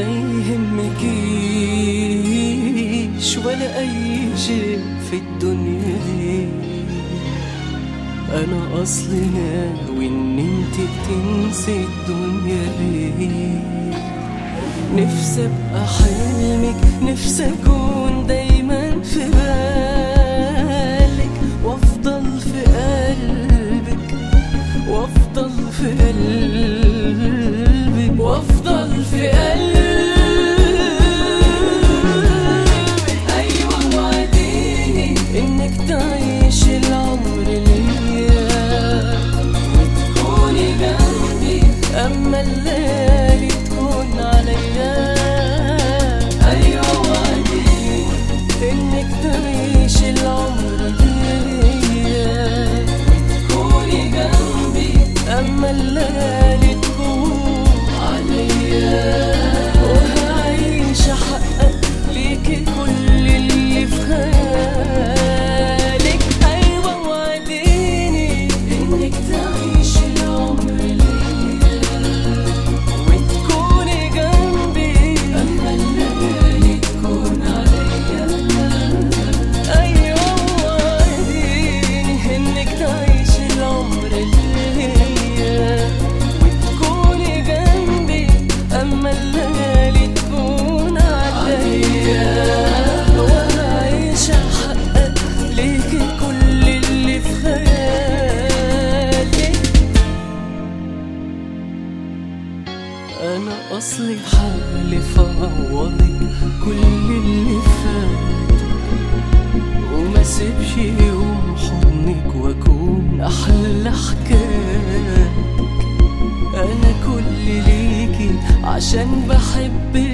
يهمكيش ولا أي شيء في الدنيا دي أنا أصلي ناوي إن انت تنسي الدنيا دي نفسي أبقى حلمك نفسي أكون دايما في بالك وأفضل في قلبك وأفضل في قلبك وأفضل في قلبك أيوة وعديني إنك تعيش العمر ليا وتكوني جنبي أما الليالي تكون عليا أيوة وعديني إنك تعيش العمر ليا وتكوني جنبي أما الليالي تكون عليا وهعيش أحقق ليكي كل اللي في خيالك أيوة وعديني إنك تعيش العمر ليا وتكوني جنبي أما الليالي تكون عليا أيوة وعديني إنك تعيش العمر ليا وتكوني جنبي أما الليالي تكون عليا وهعيش أحقق ليكي كل اللي في خيالك أنا أصلي حالف أعوضك كل اللي فات وما سيبش يوم حضنك وأكون أحلى حكاية أنا كل ليكي عشان بحبك